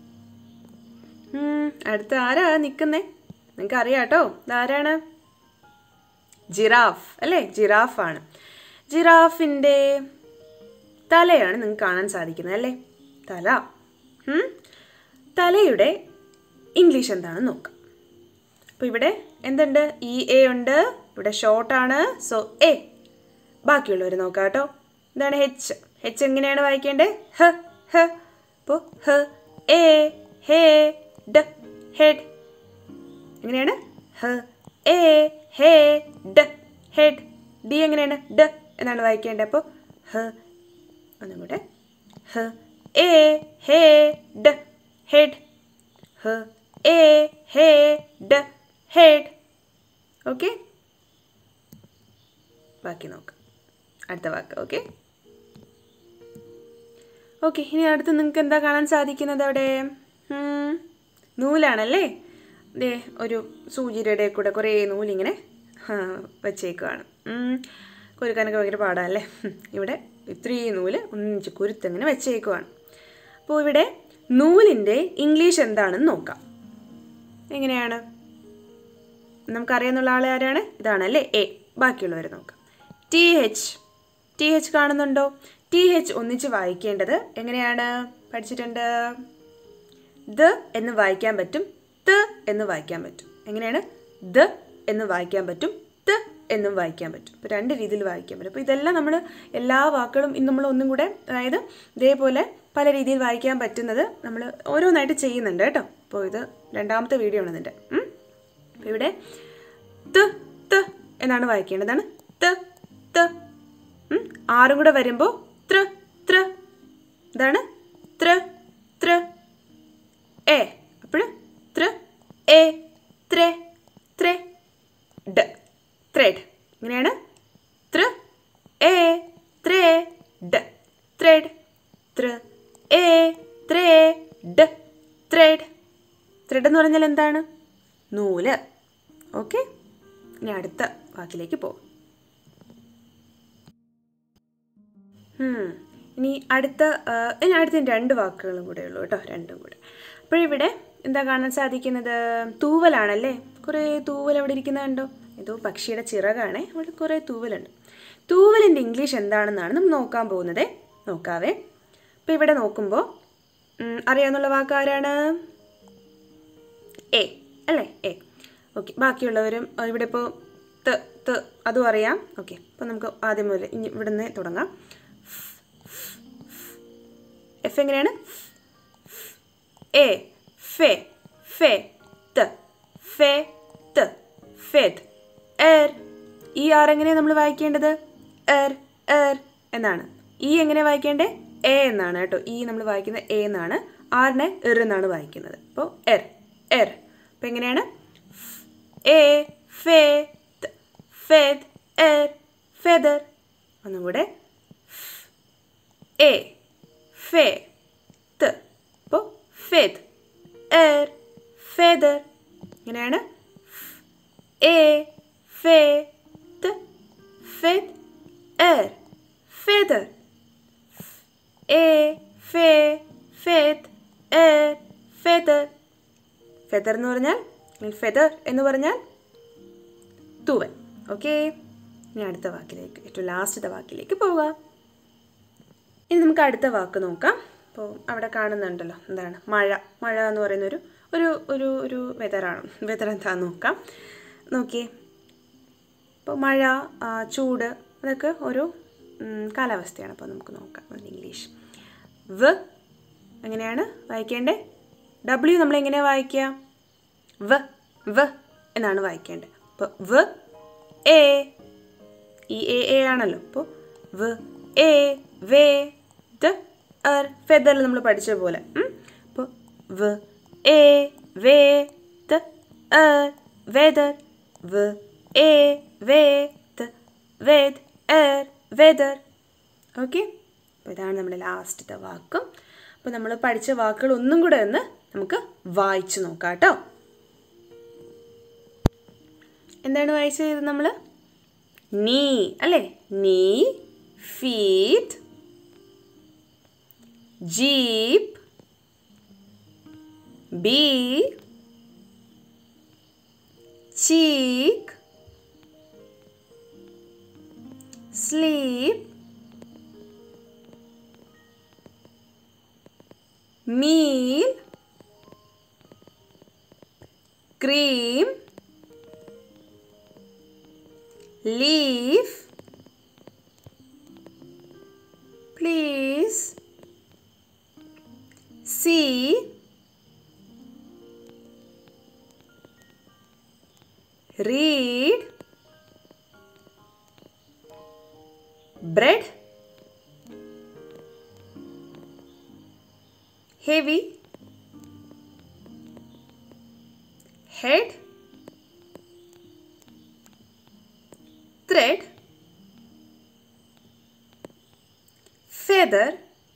ഉം, അടുത്ത ആരാ നിൽക്കുന്നേ നിങ്ങൾക്ക് അറിയാം കേട്ടോ ഇതാരാണ് ജിറാഫ് അല്ലേ ജിറാഫാണ് ജിറാഫിൻ്റെ തലയാണ് നിങ്ങൾക്ക് കാണാൻ സാധിക്കുന്നത് അല്ലേ തല ഉം. തലയുടെ ഇംഗ്ലീഷ് എന്താണെന്ന് നോക്കാം അപ്പോൾ ഇവിടെ എന്തുണ്ട് ഇ എ ഉണ്ട് ഇവിടെ ഷോർട്ടാണ് സോ എ ബാക്കിയുള്ളവർ നോക്കാം കേട്ടോ ഇതാണ് ഹെച്ച് ഹെച്ച് എങ്ങനെയാണ് വായിക്കേണ്ടത് ഹ ഹ അപ്പോൾ ഹ എ ഹേ ഡ ഹെഡ് എങ്ങനെയാണ് ഹ എ ഹേ ഡ ഹെഡ് ഡി എങ്ങനെയാണ് ഡ എന്നാണ് വായിക്കേണ്ടത് അപ്പോൾ ഹ ഒന്നും കൂടെ ഹ എ ഹേ ഡ ഹെഡ് ഹ എ ഹേ ഡ ഹെഡ് ഓക്കെ ബാക്കി നോക്കാം അടുത്ത വാക്ക് ഓക്കെ ഓക്കെ ഇനി അടുത്ത് നിങ്ങൾക്ക് എന്താ കാണാൻ സാധിക്കുന്നത് അവിടെ ഉം, നൂലാണല്ലേ ദേ ഒരു സൂചിയുടെ ഇടയിൽ കൂടെ കുറേ നൂലിങ്ങനെ ആ, വച്ചേക്കുവാണ് ഉം, കുരുക്കാനൊക്കെ ഭയങ്കര പാടാല്ലേ ഉം, ഇവിടെ ഇത്രയും നൂല് ഒന്നിച്ച് കുരുത്തങ്ങനെ വെച്ചേക്കുവാണ് അപ്പോൾ ഇവിടെ നൂലിൻ്റെ ഇംഗ്ലീഷ് എന്താണെന്ന് നോക്കാം എങ്ങനെയാണ് നമുക്കറിയാന്നുള്ള ആളെ ആരാണ് ഇതാണല്ലേ എ ബാക്കിയുള്ളവർ നോക്കാം ടി എച്ച് ടി എച്ച് കാണുന്നുണ്ടോ ടി എച്ച് ഒന്നിച്ച് വായിക്കേണ്ടത് എങ്ങനെയാണ് പഠിച്ചിട്ടുണ്ട് ദ എന്ന് വായിക്കാൻ പറ്റും ത എന്ന് വായിക്കാൻ പറ്റും എങ്ങനെയാണ് ദ എന്ന് വായിക്കാൻ പറ്റും ത എന്നും വായിക്കാൻ പറ്റും ഇപ്പോൾ രണ്ട് രീതിയിൽ വായിക്കാൻ പറ്റും അപ്പോൾ ഇതെല്ലാം നമ്മൾ എല്ലാ വാക്കുകളും ഇന്ന് നമ്മൾ ഒന്നും കൂടെ അതായത് ഇതേപോലെ പല രീതിയിൽ വായിക്കാൻ പറ്റുന്നത് നമ്മൾ ഓരോന്നായിട്ട് ചെയ്യുന്നുണ്ട് കേട്ടോ അപ്പോൾ ഇത് രണ്ടാമത്തെ വീഡിയോ ആണ് ഇതിൻ്റെ ഉം. അപ്പോൾ ഇവിടെ ത ത എന്നാണ് വായിക്കേണ്ടതാണ് ത ത ഉം. ആറും കൂടെ വരുമ്പോൾ ത്ര ത്ര ഇതാണ് ത്ര ത്ര എ അപ്പോൾ ത്ര എ ത്രേ ത്രേ ഡ ത്രെഡ് ഇങ്ങനെയാണ് ത്ര എ ത്രേ ഡ ത്രെഡ് ത്ര എ ത്രേ ഡ ത്രെഡ് ത്രെഡ് എന്ന് പറഞ്ഞാൽ എന്താണ് നൂല് ഓക്കെ ഇനി അടുത്ത വാക്കിലേക്ക് പോകും ഉം. ഇനി അടുത്ത ആ, ഇനി അടുത്ത രണ്ട് വാക്കുകളും കൂടെ ഉള്ളൂ കേട്ടോ രണ്ടും കൂടെ അപ്പോഴിവിടെ എന്താ കാണാൻ സാധിക്കുന്നത് തൂവലാണല്ലേ കുറേ തൂവൽ അവിടെ ഇരിക്കുന്നത് കണ്ടോ ഏതോ പക്ഷിയുടെ ചിറകാണേ അവിടെ കുറേ തൂവലുണ്ട് തൂവലിൻ്റെ ഇംഗ്ലീഷ് എന്താണെന്നാണ് നമ്മൾ നോക്കാൻ പോകുന്നത് നോക്കാവേ അപ്പോൾ ഇവിടെ നോക്കുമ്പോൾ ഉം, അറിയാവുന്നുള്ള വാക്ക് ആരാണ് എ അല്ലേ എ ഓക്കെ ബാക്കിയുള്ളവരും ആ, ഇവിടെ ഇപ്പോൾ ത ത അതും അറിയാം ഓക്കെ അപ്പോൾ നമുക്ക് ആദ്യം മുതൽ ഇനി ഇവിടെ നിന്ന് തുടങ്ങാം എഫ് എങ്ങനെയാണ് എ ഫെ ഫെ ത ഫെ ത ഫെത് എർ ഈ ആർ എങ്ങനെയാണ് നമ്മൾ വായിക്കേണ്ടത് എർ എർ എന്നാണ് ഈ എങ്ങനെ വായിക്കേണ്ടത് എ എന്നാണ് കേട്ടോ ഈ നമ്മൾ വായിക്കുന്നത് എ എന്നാണ് ആറിനെ എർ എന്നാണ് വായിക്കുന്നത് അപ്പോൾ എർ എർ അപ്പോൾ എങ്ങനെയാണ് എ ഫെ ഫെദ് എർ ഫെദർ ഒന്നും കൂടെ എ ഫെ ത് അപ്പോൾ ഫെദ് എർ ഫെദർ ഇങ്ങനെയാണ് എ ഫെ ത് ഫെദ് എർ ഫെദർ എ ഫെ ഫെദ് എർ ഫെദർ ഫെദർ എന്ന് പറഞ്ഞാൽ ഫെദർ എന്ന് പറഞ്ഞാൽ തൂവൽ ഓക്കെ ഇനി അടുത്ത വാക്കിലേക്ക് ഏറ്റവും ലാസ്റ്റത്തെ വാക്കിലേക്ക് പോകാം ഇനി നമുക്ക് അടുത്ത വാക്ക് നോക്കാം അപ്പോൾ അവിടെ കാണുന്നുണ്ടല്ലോ എന്താണ് മഴ മഴ എന്ന് പറയുന്ന ഒരു ഒരു ഒരു ഒരു വെതറാണ് വെതർ എന്താന്ന് നോക്കാം നോക്കിയേ അപ്പോൾ മഴ ആ, ചൂട് അതൊക്കെ ഓരോ ഉം, കാലാവസ്ഥയാണ് അപ്പോൾ നമുക്ക് നോക്കാം അതിൻ്റെ ഇംഗ്ലീഷ് വ് എങ്ങനെയാണ് വായിക്കേണ്ടത് ഡബ്ല്യു നമ്മൾ എങ്ങനെയാണ് വായിക്കുക വ വ എന്നാണ് വായിക്കേണ്ടത് അപ്പോൾ വ് എ ഈ എ എ ആണല്ലോ അപ്പോൾ വ് എ വേ ദ എർ ഫെദറിൽ നമ്മൾ പഠിച്ച പോലെ അപ്പോൾ വ എ വേ ത എർ വെദർ വ എ വേ ത വേദ് എർ വെദർ ഓക്കെ അപ്പോൾ ഇതാണ് നമ്മുടെ ലാസ്റ്റത്തെ വാക്കും അപ്പോൾ നമ്മൾ പഠിച്ച വാക്കുകൾ ഒന്നും കൂടെ ഒന്ന് നമുക്ക് വായിച്ചു നോക്കാം കേട്ടോ എന്താണ് വായിച്ചത് നമ്മൾ നീ അല്ലേ knee feet jeep bee cheek sleep meal cream leaf please see read bread heavy head thread feather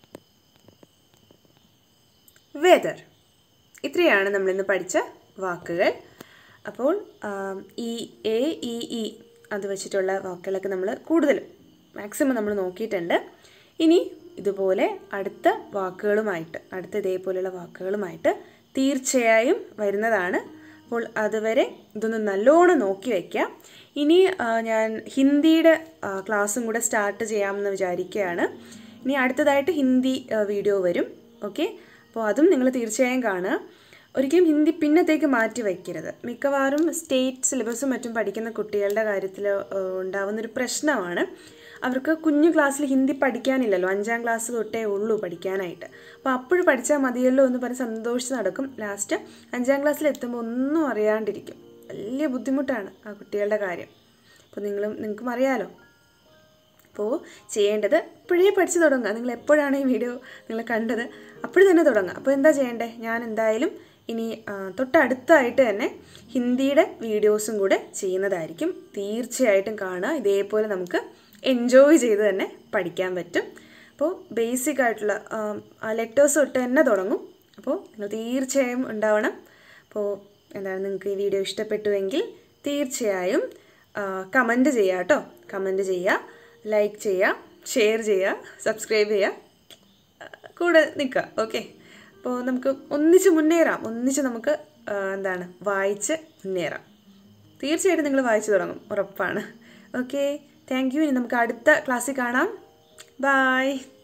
weather ഇത്രയാണ് നമ്മളിന്ന് പഠിച്ച വാക്കുകൾ അപ്പോൾ ആം, ഈ എ ഇ ഇ അത് വെച്ചിട്ടുള്ള വാക്കുകളൊക്കെ നമ്മൾ കൂടുതലും മാക്സിമം നമ്മൾ നോക്കിയിട്ടുണ്ട് ഇനി ഇതുപോലെ അടുത്ത വാക്കുകളുമായിട്ട് അടുത്ത ഇതേപോലെയുള്ള വാക്കുകളുമായിട്ട് തീർച്ചയായും വരുന്നതാണ് അപ്പോൾ അതുവരെ ഇതൊന്ന് നല്ലോണം നോക്കി വയ്ക്കുക ഇനി ആ, ഞാൻ ഹിന്ദിയുടെ ആ, ക്ലാസ്സും കൂടെ സ്റ്റാർട്ട് ചെയ്യാമെന്ന് വിചാരിക്കുകയാണ് ഇനി അടുത്തതായിട്ട് ഹിന്ദി ആ, വീഡിയോ വരും ഓക്കെ അപ്പോൾ അതും നിങ്ങൾ തീർച്ചയായും കാണുക ഒരിക്കലും ഹിന്ദി പിന്നത്തേക്ക് മാറ്റി വയ്ക്കരുത് മിക്കവാറും സ്റ്റേറ്റ് സിലബസും മറ്റും പഠിക്കുന്ന കുട്ടികളുടെ കാര്യത്തിൽ ഉണ്ടാവുന്നൊരു പ്രശ്നമാണ് അവർക്ക് കുഞ്ഞു ക്ലാസ്സിൽ ഹിന്ദി പഠിക്കാനില്ലല്ലോ അഞ്ചാം ക്ലാസ് തൊട്ടേ ഉള്ളൂ പഠിക്കാനായിട്ട് അപ്പോൾ അപ്പോഴും പഠിച്ചാൽ മതിയല്ലോ എന്ന് പറഞ്ഞ് സന്തോഷിച്ച് നടക്കും ലാസ്റ്റ് അഞ്ചാം ക്ലാസ്സിൽ എത്തുമ്പോൾ ഒന്നും അറിയാണ്ടിരിക്കും വലിയ ബുദ്ധിമുട്ടാണ് ആ കുട്ടികളുടെ കാര്യം അപ്പോൾ നിങ്ങളും നിങ്ങൾക്കും അറിയാലോ അപ്പോൾ ചെയ്യേണ്ടത് ഇപ്പോഴേ പഠിച്ചു തുടങ്ങുക നിങ്ങൾ എപ്പോഴാണ് ഈ വീഡിയോ നിങ്ങൾ കണ്ടത് അപ്പോഴും തന്നെ തുടങ്ങുക അപ്പോൾ എന്താ ചെയ്യേണ്ടേ ഞാൻ എന്തായാലും ഇനി ആ, തൊട്ടടുത്തായിട്ട് തന്നെ ഹിന്ദിയുടെ വീഡിയോസും കൂടെ ചെയ്യുന്നതായിരിക്കും തീർച്ചയായിട്ടും കാണുക ഇതേപോലെ നമുക്ക് എൻജോയ് ചെയ്ത് തന്നെ പഠിക്കാൻ പറ്റും അപ്പോൾ ബേസിക് ആയിട്ടുള്ള ലെറ്റേഴ്സ് തൊട്ട് തന്നെ തുടങ്ങും അപ്പോൾ നിങ്ങൾ തീർച്ചയായും ഉണ്ടാവണം അപ്പോൾ എന്താണ് നിങ്ങൾക്ക് ഈ വീഡിയോ ഇഷ്ടപ്പെട്ടുവെങ്കിൽ തീർച്ചയായും കമൻറ്റ് ചെയ്യുക കേട്ടോ കമൻറ്റ് ചെയ്യുക ലൈക്ക് ചെയ്യുക ഷെയർ ചെയ്യുക സബ്സ്ക്രൈബ് ചെയ്യുക ആ, കൂടെ നിൽക്കുക ഓക്കെ അപ്പോൾ നമുക്ക് ഒന്നിച്ച് മുന്നേറാം ഒന്നിച്ച് നമുക്ക് ആ, എന്താണ് വായിച്ച് മുന്നേറാം തീർച്ചയായിട്ടും നിങ്ങൾ വായിച്ചു തുടങ്ങും ഉറപ്പാണ് ഓക്കെ താങ്ക് യു ഇനി നമുക്ക് അടുത്ത ക്ലാസ്സിൽ കാണാം ബായ്